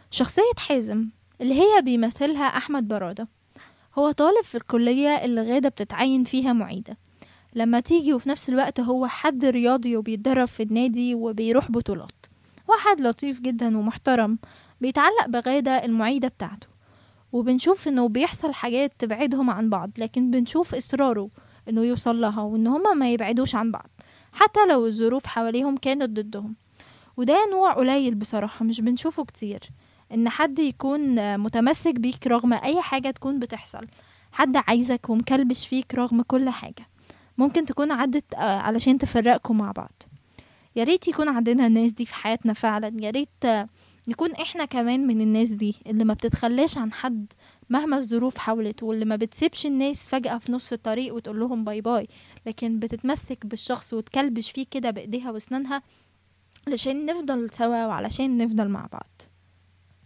شخصية حازم اللي هي بيمثلها أحمد برادة هو طالب في الكلية اللي غادة بتتعين فيها معيدة لما تيجي وفي نفس الوقت هو حد رياضي وبيتدرب في النادي وبيروح بطولات واحد لطيف جدا ومحترم بيتعلق بغادة المعيدة بتاعته وبنشوف انه بيحصل حاجات تبعدهم عن بعض لكن بنشوف اصراره انه يوصل لها وان هما ما يبعدوش عن بعض حتى لو الظروف حواليهم كانت ضدهم وده نوع قليل بصراحة مش بنشوفه كتير ان حد يكون متمسك بيك رغم اي حاجة تكون بتحصل حد عايزك ومكلبش فيك رغم كل حاجة ممكن تكون عدت آه، علشان تفرقكم مع بعض يا ريت يكون عندنا الناس دي في حياتنا فعلا يا ريت آه، نكون احنا كمان من الناس دي اللي ما بتتخلاش عن حد مهما الظروف حاولت واللي ما بتسيبش الناس فجأة في نص الطريق وتقول لهم باي باي لكن بتتمسك بالشخص وتكلبش فيه كده بإيديها واسنانها علشان نفضل سوا وعلشان نفضل مع بعض